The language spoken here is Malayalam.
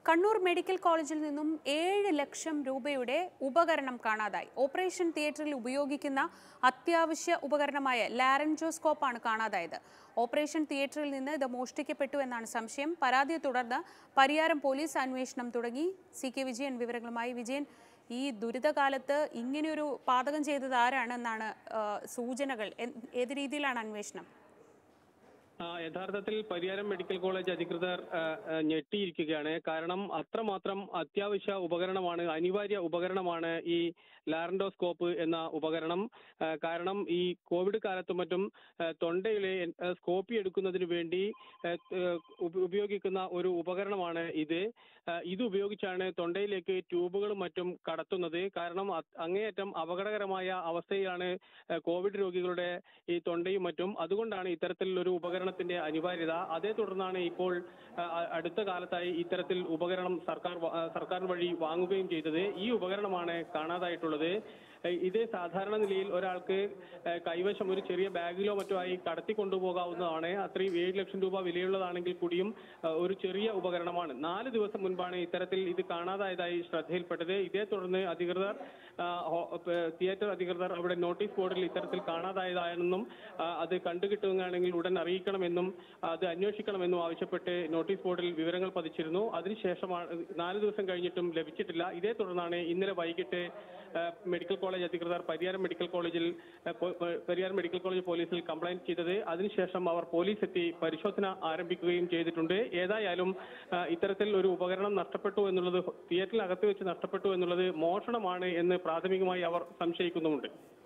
കണ്ണൂർ മെഡിക്കൽ കോളേജിൽ നിന്നും ഏഴ് ലക്ഷം രൂപയുടെ ഉപകരണം കാണാതായി ഓപ്പറേഷൻ തിയേറ്ററിൽ ഉപയോഗിക്കുന്ന അത്യാവശ്യ ഉപകരണമായ ലാരൻജോസ്കോപ്പാണ് കാണാതായത് ഓപ്പറേഷൻ തിയേറ്ററിൽ നിന്ന് ഇത് മോഷ്ടിക്കപ്പെട്ടു എന്നാണ് സംശയം പരാതിയെ തുടർന്ന് പരിയാരം പോലീസ് അന്വേഷണം തുടങ്ങി സി കെ വിജയൻ വിവരങ്ങളുമായി വിജയൻ ഈ ദുരിതകാലത്ത് ഇങ്ങനെയൊരു പാതകം ചെയ്തത് ആരാണെന്നാണ് ആ, സൂചനകൾ എ- ഏത് രീതിയിലാണ് അന്വേഷണം ആ, യഥാർത്ഥത്തിൽ പരിയാരം മെഡിക്കൽ കോളേജ് അധികൃതർ ആ, ആ, ഞെട്ടിയിരിക്കുകയാണ് കാരണം അത്രമാത്രം അത്യാവശ്യ ഉപകരണമാണ് അനിവാര്യ ഉപകരണമാണ് ഈ ലാറൻഡോസ്കോപ്പ് എന്ന ഉപകരണം ആ, കാരണം ഈ കോവിഡ് കാലത്തും മറ്റും ആ, തൊണ്ടയിലെ ആ, സ്കോപ്പി എടുക്കുന്നതിന് വേണ്ടി ആ, ആ, ഉപ- ഉപയോഗിക്കുന്ന ഒരു ഉപകരണമാണ് ഇത് ആ, ഇത് ഉപയോഗിച്ചാണ് തൊണ്ടയിലേക്ക് ട്യൂബുകളും മറ്റും കടത്തുന്നത് കാരണം അത് അങ്ങേയറ്റം അപകടകരമായ അവസ്ഥയിലാണ് ആ, കോവിഡ് രോഗികളുടെ ഈ തൊണ്ടയും മറ്റും അതുകൊണ്ടാണ് ഇത്തരത്തിലൊരു ഉപകരണത്തിന്റെ അനിവാര്യത അതേ തുടർന്നാണ് ഇപ്പോൾ ആ, അ- അടുത്ത കാലത്തായി ഇത്തരത്തിൽ ഉപകരണം സർക്കാർ വ- ആ, സർക്കാർ വഴി വാങ്ങുകയും ചെയ്തത് ഈ ഉപകരണമാണ് കാണാതായിട്ടുള്ളത് ഏ, ഇത് സാധാരണ നിലയിൽ ഒരാൾക്ക് ഏ, കൈവശം ഒരു ചെറിയ ബാഗിലോ മറ്റോ ആയി കടത്തി കൊണ്ടുപോകാവുന്നതാണ് അത്രയും ഏഴ് ലക്ഷം രൂപ വിലയുള്ളതാണെങ്കിൽ കൂടിയും ആ, ഒരു ചെറിയ ഉപകരണമാണ് നാല് ദിവസം മുൻപാണ് ഇത്തരത്തിൽ ഇത് കാണാതായതായി ശ്രദ്ധയിൽപ്പെട്ടത് ഇതേ തുടർന്ന് അധികൃതർ ആ, ഹോ- പ- തിയേറ്റർ അധികൃതർ അവിടെ നോട്ടീസ് ബോർഡിൽ ഇത്തരത്തിൽ കാണാതായതാണെന്നും ആ, അത് കണ്ടുകിട്ടുകയാണെങ്കിൽ ഉടൻ അറിയിക്കണമെന്നും അത് അന്വേഷിക്കണമെന്നും ആവശ്യപ്പെട്ട് നോട്ടീസ് ബോർഡിൽ വിവരങ്ങൾ പതിച്ചിരുന്നു അതിനുശേഷമാണ് നാല് ദിവസം കഴിഞ്ഞിട്ടും ലഭിച്ചിട്ടില്ല ഇതേ തുടർന്നാണ് ഇന്നലെ വൈകിട്ട് ആ, മെഡിക്കൽ കോളേജ് അധികൃതർ പരിയാരം മെഡിക്കൽ കോളേജിൽ ആ, പോ- പ- പരിയാരം മെഡിക്കൽ കോളേജ് പോലീസിൽ കംപ്ലൈന്റ് ചെയ്തത് അതിനുശേഷം അവർ പോലീസ് എത്തി പരിശോധന ആരംഭിക്കുകയും ചെയ്തിട്ടുണ്ട് ഏതായാലും ആ, ഇത്തരത്തിൽ ഒരു ഉപകരണം നഷ്ടപ്പെട്ടു എന്നുള്ളത് തിയേറ്ററിനകത്ത് വെച്ച് നഷ്ടപ്പെട്ടു എന്നുള്ളത് മോഷണമാണ് എന്ന് പ്രാഥമികമായി അവർ സംശയിക്കുന്നുമുണ്ട്